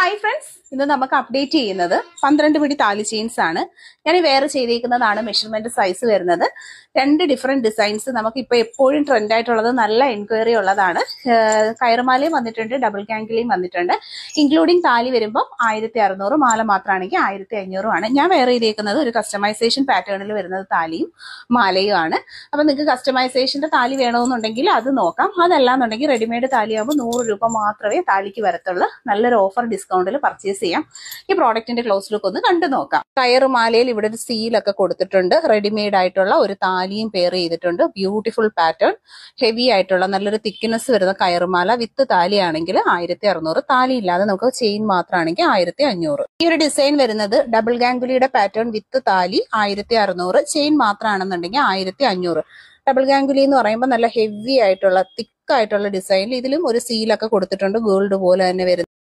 hi friends ഇന്ന് നമുക്ക് update ചെയ്യുന്നത് പന്ത്രണ്ട് പിടി താലി ചെയിൻസ് ആണ് ഞാൻ വേറെ ചെയ്തേക്കുന്നതാണ് മെഷർമെന്റ് സൈസ് വരുന്നത് രണ്ട് ഡിഫറെന്റ് ഡിസൈൻസ് നമുക്ക് ഇപ്പൊ എപ്പോഴും ട്രെൻഡ് ആയിട്ടുള്ളത് നല്ല എൻക്വയറി ഉള്ളതാണ് ഏഹ് കയറുമാലയും വന്നിട്ടുണ്ട് ഡബിൾ കാങ്കിളിയും വന്നിട്ടുണ്ട് ഇൻക്ലൂഡിങ് താലി വരുമ്പോൾ ആയിരത്തി അറുന്നൂറ് മാല മാത്രമാണെങ്കിൽ ആയിരത്തി അഞ്ഞൂറും ആണ് ഞാൻ വേറെ ചെയ്തേക്കുന്നത് ഒരു കസ്റ്റമൈസേഷൻ പാറ്റേണിൽ വരുന്നത് താലിയും മാലയും ആണ് അപ്പൊ നിങ്ങൾക്ക് കസ്റ്റമൈസേഷന്റെ താലി വേണമെന്നുണ്ടെങ്കിൽ അത് നോക്കാം അതല്ലാന്നുണ്ടെങ്കിൽ റെഡിമെയ്ഡ് താലിയാകുമ്പോൾ നൂറ് രൂപ മാത്രമേ താലിക്ക് വരത്തുള്ളൂ നല്ലൊരു ഓഫർ ഡിസ്കൗണ്ടിൽ പർച്ചേസ് ചെയ്യാം ഈ പ്രോഡക്റ്റിന്റെ ക്ലോസ് ലുക്ക് ഒന്ന് കണ്ടു നോക്കാം കയറുമാലയിൽ ഇവിടെ ഒരു സീലൊക്കെ കൊടുത്തിട്ടുണ്ട് റെഡിമെയ്ഡ് ആയിട്ടുള്ള ഒരു താലിയും പെയർ ചെയ്തിട്ടുണ്ട് ബ്യൂട്ടിഫുൾ പാറ്റേൺ ഹെവി ആയിട്ടുള്ള നല്ലൊരു തിക്നെസ് വരുന്ന കയറുമാല വിത്ത് താലിയാണെങ്കിൽ ആയിരത്തി അറുന്നൂറ് താലി ഇല്ലാതെ നമുക്ക് ചെയിൻ മാത്രമാണെങ്കിൽ ആയിരത്തി അഞ്ഞൂറ് ഈ ഒരു ഡിസൈൻ വരുന്നത് ഡബിൾ ഗാംഗുലിയുടെ പാറ്റേൺ വിത്ത് താലി ആയിരത്തി അറുന്നൂറ് ചെയിൻ മാത്രമാണെന്നുണ്ടെങ്കിൽ ആയിരത്തി അഞ്ഞൂറ് ഡബിൾ ഗാംഗുലി എന്ന് പറയുമ്പോൾ നല്ല ഹെവി ആയിട്ടുള്ള തിക്ക് ആയിട്ടുള്ള ഡിസൈനിൽ ഇതിലും ഒരു സീലൊക്കെ കൊടുത്തിട്ടുണ്ട് ഗോൾഡ് പോലെ തന്നെ വരുന്നത്